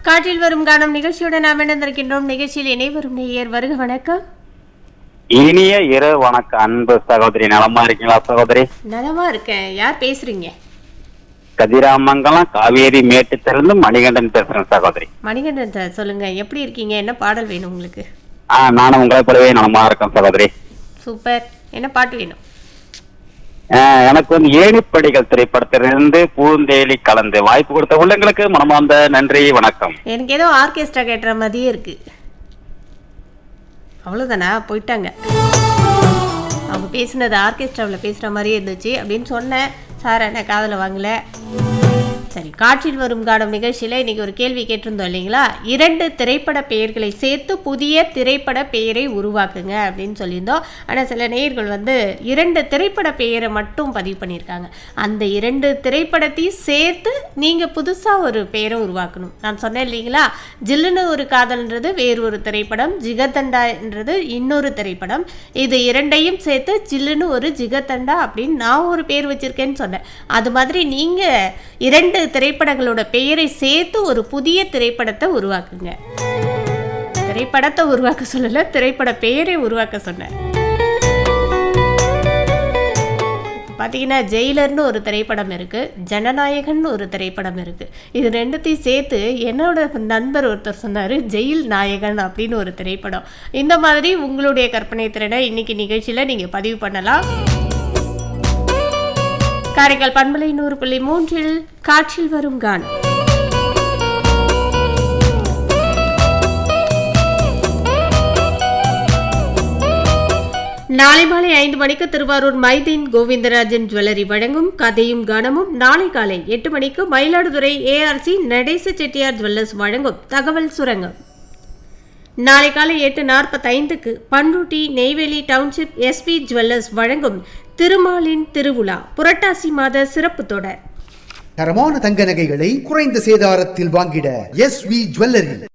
காற்றில் வரும் கானம் நிகழ்ச்சியுடன் நாம் இணைந்திருக்கின்றோம் நிகழ்ச்சியில் இணைவரும் நேயர் வருக வணக்கம் இனிய இரு வணக்கம் அன்பு சகோதரி நலமா இருக்கீங்களா சகோதரி நலமா இருக்கேன் யார் பேசுறீங்க கதிராமங்கலம் காவேரி மேட்டுத்திலிருந்து மணிகண்டன் பேசுறேன் சகோதரி மணிகண்டன் சார் சொல்லுங்க எப்படி இருக்கீங்க என்ன பாடல் வேணும் உங்களுக்கு ஆ நானும் உங்களை போலவே நலமா இருக்கேன் சகோதரி சூப்பர் என்ன பாட்டு வேணும் ஆ, எனக்கு வந்து ஏணிப்படிகள் திரைப்படத்திலிருந்து பூந்தேலி கலந்து வாய்ப்பு கொடுத்த உள்ளங்களுக்கு மனமார்ந்த நன்றி வணக்கம் எனக்கு ஏதோ ஆர்கெஸ்ட்ரா கேட்டுற மாதிரியே இருக்கு அவ்வளோதானா போயிட்டாங்க அவங்க பேசுனது ஆர்கெஸ்ட்ராவில் பேசுகிற மாதிரியே இருந்துச்சு அப்படின்னு சொன்னேன் சார் என்ன காதில் வாங்கல சரி காற்றில் வரும் காடும் நிகழ்ச்சியில் இன்னைக்கு ஒரு கேள்வி கேட்டிருந்தோம் இல்லைங்களா இரண்டு திரைப்பட பெயர்களை சேர்த்து புதிய திரைப்பட பெயரை உருவாக்குங்க அப்படின்னு சொல்லியிருந்தோம் ஆனால் சில நேயர்கள் வந்து இரண்டு திரைப்பட பெயரை மட்டும் பதிவு பண்ணியிருக்காங்க அந்த இரண்டு திரைப்படத்தையும் சேர்த்து நீங்கள் புதுசாக ஒரு பெயரை உருவாக்கணும் நான் சொன்னேன் இல்லைங்களா ஜில்லுன்னு ஒரு காதல்ன்றது வேறு ஒரு திரைப்படம் ஜிகதண்டான்றது இன்னொரு திரைப்படம் இது இரண்டையும் சேர்த்து ஜில்லுன்னு ஒரு ஜிகதண்டா அப்படின்னு நான் ஒரு பேர் வச்சிருக்கேன்னு சொன்னேன் அது மாதிரி நீங்கள் இரண்டு திரைப்படங்களோட பெயரை சேர்த்து ஒரு புதிய திரைப்படத்தை உருவாக்குங்க திரைப்படத்தை உருவாக்க சொல்லல திரைப்பட பெயரை உருவாக்க சொன்னேன் பார்த்தீங்கன்னா ஜெயிலர்னு ஒரு திரைப்படம் இருக்குது ஜனநாயகன் ஒரு திரைப்படம் இருக்குது இது ரெண்டுத்தையும் சேர்த்து என்னோட நண்பர் ஒருத்தர் சொன்னார் ஜெயில் நாயகன் அப்படின்னு ஒரு திரைப்படம் இந்த மாதிரி உங்களுடைய கற்பனை திறனை இன்னைக்கு நிகழ்ச்சியில் நீங்கள் பதிவு பண்ணலாம் காரைக்கால் பண்பலை நூறு புள்ளி மூன்றில் காற்றில் வரும் கானம் நாளை மாலை ஐந்து மணிக்கு திருவாரூர் மைதீன் கோவிந்தராஜன் ஜுவல்லரி வழங்கும் கதையும் கனமும் நாளை காலை எட்டு மணிக்கு மயிலாடுதுறை ஏஆர்சி நடேச செட்டியார் ஜுவல்லர்ஸ் வழங்கும் தகவல் சுரங்கம் நாளை காலை எட்டு நாற்பத்தைந்துக்கு Panruti Neyveli township SP jewellers வழங்கும் திருமாலின் திருவிழா புரட்டாசி மாத சிறப்பு தொடர் தரமான தங்க நகைகளை குறைந்த சேதாரத்தில் வாங்கிட எஸ் வி ஜுவல்லரி